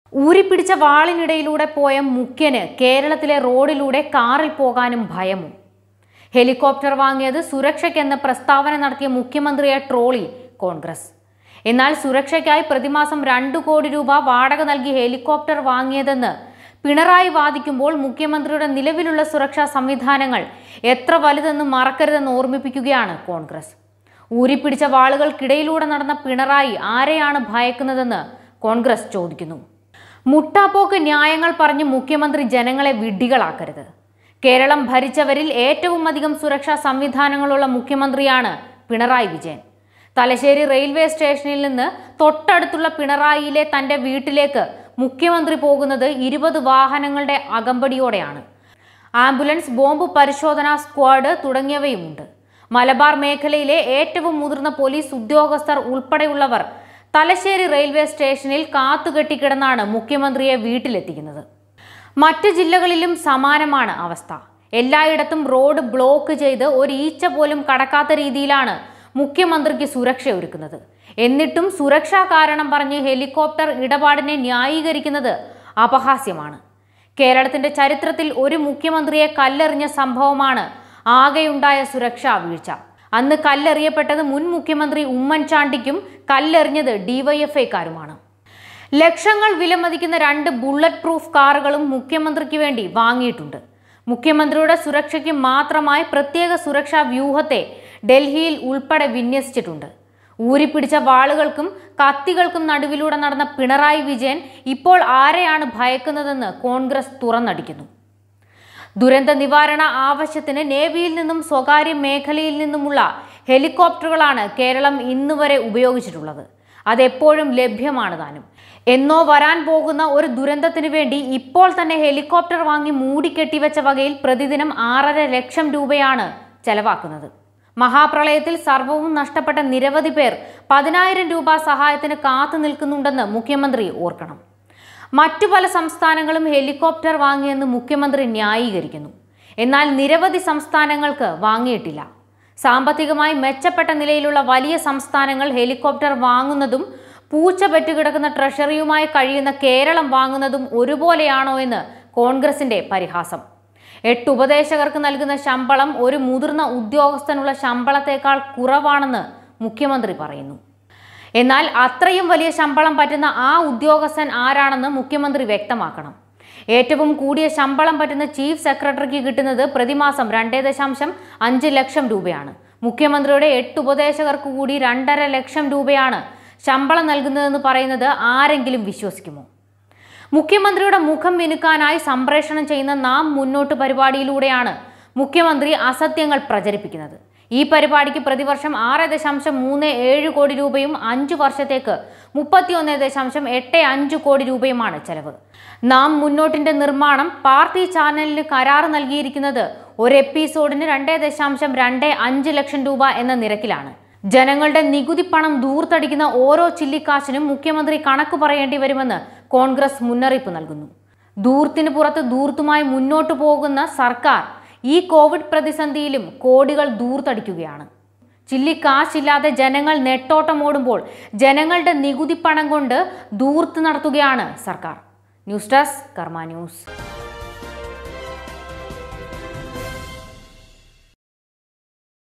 ഊരിപ്പിടിച്ച വാളിനിടയിലൂടെ പോയ മുഖ്യന് കേരളത്തിലെ റോഡിലൂടെ കാറിൽ പോകാനും ഭയമോ ഹെലികോപ്റ്റർ വാങ്ങിയത് സുരക്ഷയ്ക്കെന്ന് പ്രസ്താവന നടത്തിയ മുഖ്യമന്ത്രിയെ ട്രോളി കോൺഗ്രസ് എന്നാൽ സുരക്ഷയ്ക്കായി പ്രതിമാസം രണ്ടു കോടി രൂപ വാടക നൽകി ഹെലികോപ്റ്റർ വാങ്ങിയതെന്ന് പിണറായി വാദിക്കുമ്പോൾ മുഖ്യമന്ത്രിയുടെ നിലവിലുള്ള സുരക്ഷാ സംവിധാനങ്ങൾ എത്ര വലുതെന്ന് മറക്കരുതെന്ന് ഓർമ്മിപ്പിക്കുകയാണ് കോൺഗ്രസ് ഊരിപ്പിടിച്ച വാളുകൾക്കിടയിലൂടെ നടന്ന പിണറായി ആരെയാണ് ഭയക്കുന്നതെന്ന് കോൺഗ്രസ് ചോദിക്കുന്നു മുട്ടാപ്പോക്ക് ന്യായങ്ങൾ പറഞ്ഞ് മുഖ്യമന്ത്രി ജനങ്ങളെ വിഡ്ഢികളാക്കരുത് കേരളം ഭരിച്ചവരിൽ ഏറ്റവും അധികം സുരക്ഷാ സംവിധാനങ്ങളുള്ള മുഖ്യമന്ത്രിയാണ് പിണറായി വിജയൻ തലശ്ശേരി റെയിൽവേ സ്റ്റേഷനിൽ നിന്ന് തൊട്ടടുത്തുള്ള പിണറായിയിലെ തന്റെ വീട്ടിലേക്ക് മുഖ്യമന്ത്രി പോകുന്നത് ഇരുപത് വാഹനങ്ങളുടെ അകമ്പടിയോടെയാണ് ആംബുലൻസ് ബോംബ് പരിശോധനാ സ്ക്വാഡ് തുടങ്ങിയവയുമുണ്ട് മലബാർ മേഖലയിലെ ഏറ്റവും മുതിർന്ന പോലീസ് ഉദ്യോഗസ്ഥർ ഉൾപ്പെടെയുള്ളവർ തലശ്ശേരി റെയിൽവേ സ്റ്റേഷനിൽ കാത്തുകെട്ടിക്കിടന്നാണ് മുഖ്യമന്ത്രിയെ വീട്ടിലെത്തിക്കുന്നത് മറ്റ് ജില്ലകളിലും സമാനമാണ് അവസ്ഥ എല്ലായിടത്തും റോഡ് ബ്ലോക്ക് ചെയ്ത് ഒരു ഈച്ച പോലും കടക്കാത്ത രീതിയിലാണ് മുഖ്യമന്ത്രിക്ക് സുരക്ഷ ഒരുക്കുന്നത് എന്നിട്ടും സുരക്ഷാ കാരണം പറഞ്ഞ് ഹെലികോപ്റ്റർ ഇടപാടിനെ ന്യായീകരിക്കുന്നത് അപഹാസ്യമാണ് കേരളത്തിന്റെ ചരിത്രത്തിൽ ഒരു മുഖ്യമന്ത്രിയെ കല്ലെറിഞ്ഞ സംഭവമാണ് ആകെയുണ്ടായ സുരക്ഷാ വീഴ്ച അന്ന് കല്ലെറിയപ്പെട്ടത് മുൻ മുഖ്യമന്ത്രി ഉമ്മൻചാണ്ടിക്കും കല്ലെറിഞ്ഞത് ഡിവൈഎഫ്ഐക്കാരുമാണ് ലക്ഷങ്ങൾ വിലമതിക്കുന്ന രണ്ട് ബുള്ളറ്റ് പ്രൂഫ് കാറുകളും മുഖ്യമന്ത്രിക്ക് വേണ്ടി വാങ്ങിയിട്ടുണ്ട് മുഖ്യമന്ത്രിയുടെ സുരക്ഷയ്ക്ക് മാത്രമായി പ്രത്യേക സുരക്ഷാ വ്യൂഹത്തെ ഡൽഹിയിൽ ഉൾപ്പെടെ വിന്യസിച്ചിട്ടുണ്ട് ഊരിപ്പിടിച്ച വാളുകൾക്കും കത്തികൾക്കും നടുവിലൂടെ നടന്ന പിണറായി വിജയൻ ഇപ്പോൾ ആരെയാണ് ഭയക്കുന്നതെന്ന് കോൺഗ്രസ് തുറന്നടിക്കുന്നു ദുരന്ത നിവാരണ ആവശ്യത്തിന് നേവിയിൽ നിന്നും സ്വകാര്യ മേഖലയിൽ നിന്നുമുള്ള ഹെലികോപ്റ്ററുകളാണ് കേരളം ഇന്നുവരെ ഉപയോഗിച്ചിട്ടുള്ളത് അതെപ്പോഴും ലഭ്യമാണ് താനും എന്നോ വരാൻ പോകുന്ന ഒരു ദുരന്തത്തിന് വേണ്ടി ഇപ്പോൾ തന്നെ ഹെലികോപ്റ്റർ വാങ്ങി മൂടിക്കെട്ടിവെച്ച വകയിൽ പ്രതിദിനം ആറര ലക്ഷം രൂപയാണ് ചെലവാക്കുന്നത് മഹാപ്രളയത്തിൽ സർവവും നഷ്ടപ്പെട്ട നിരവധി പേർ പതിനായിരം രൂപ സഹായത്തിന് കാത്തു നിൽക്കുന്നുണ്ടെന്ന് മുഖ്യമന്ത്രി ഓർക്കണം മറ്റു പല സംസ്ഥാനങ്ങളും ഹെലികോപ്റ്റർ വാങ്ങിയെന്ന് മുഖ്യമന്ത്രി ന്യായീകരിക്കുന്നു എന്നാൽ നിരവധി സംസ്ഥാനങ്ങൾക്ക് വാങ്ങിയിട്ടില്ല സാമ്പത്തികമായി മെച്ചപ്പെട്ട നിലയിലുള്ള വലിയ സംസ്ഥാനങ്ങൾ ഹെലികോപ്റ്റർ വാങ്ങുന്നതും പൂച്ച പെറ്റുകിടക്കുന്ന ട്രഷറിയുമായി കഴിയുന്ന കേരളം വാങ്ങുന്നതും ഒരുപോലെയാണോ എന്ന് കോൺഗ്രസിന്റെ പരിഹാസം എട്ട് ഉപദേശകർക്ക് നൽകുന്ന ശമ്പളം ഒരു മുതിർന്ന ഉദ്യോഗസ്ഥനുള്ള ശമ്പളത്തേക്കാൾ കുറവാണെന്ന് മുഖ്യമന്ത്രി പറയുന്നു എന്നാൽ അത്രയും വലിയ ശമ്പളം പറ്റുന്ന ആ ഉദ്യോഗസ്ഥൻ ആരാണെന്ന് മുഖ്യമന്ത്രി വ്യക്തമാക്കണം ഏറ്റവും കൂടിയ ശമ്പളം പറ്റുന്ന ചീഫ് സെക്രട്ടറിക്ക് കിട്ടുന്നത് പ്രതിമാസം രണ്ടേ ദശാംശം അഞ്ച് ലക്ഷം രൂപയാണ് മുഖ്യമന്ത്രിയുടെ എട്ട് ഉപദേശകർക്ക് കൂടി രണ്ടര ലക്ഷം രൂപയാണ് ശമ്പളം നൽകുന്നതെന്ന് പറയുന്നത് ആരെങ്കിലും വിശ്വസിക്കുമോ മുഖ്യമന്ത്രിയുടെ മുഖം മിനുക്കാനായി സംപ്രേഷണം ചെയ്യുന്ന നാം മുന്നോട്ട് പരിപാടിയിലൂടെയാണ് മുഖ്യമന്ത്രി അസത്യങ്ങൾ പ്രചരിപ്പിക്കുന്നത് ഈ പരിപാടിക്ക് പ്രതിവർഷം ആറ് ദശാംശം മൂന്ന് ഏഴ് കോടി രൂപയും അഞ്ചു വർഷത്തേക്ക് മുപ്പത്തിയൊന്ന് ദശാംശം എട്ട് അഞ്ച് കോടി രൂപയുമാണ് ചെലവ് നാം മുന്നോട്ടിന്റെ നിർമ്മാണം പാർട്ടി ചാനലിന് കരാർ നൽകിയിരിക്കുന്നത് ഒരു എപ്പിസോഡിന് രണ്ടേ ദശാംശം രണ്ട് അഞ്ച് ലക്ഷം രൂപ എന്ന നിരക്കിലാണ് ജനങ്ങളുടെ നികുതി പണം ദൂർത്തടിക്കുന്ന ഓരോ ചില്ലിക്കാശിനും മുഖ്യമന്ത്രി കണക്ക് പറയേണ്ടി വരുമെന്ന് കോൺഗ്രസ് മുന്നറിയിപ്പ് നൽകുന്നു ദൂർത്തിന് പുറത്ത് ദൂർത്തുമായി മുന്നോട്ടു പോകുന്ന സർക്കാർ ഈ കോവിഡ് പ്രതിസന്ധിയിലും കോടികൾ ദൂർത്തടിക്കുകയാണ് ചില്ലിക്കാശില്ലാതെ ജനങ്ങൾ നെട്ടോട്ടമോടുമ്പോൾ ജനങ്ങളുടെ നികുതി പണം കൊണ്ട് ദൂർത്ത് നടത്തുകയാണ് സർക്കാർ ന്യൂസ് ഡെസ്ക് കർമ്മ ന്യൂസ്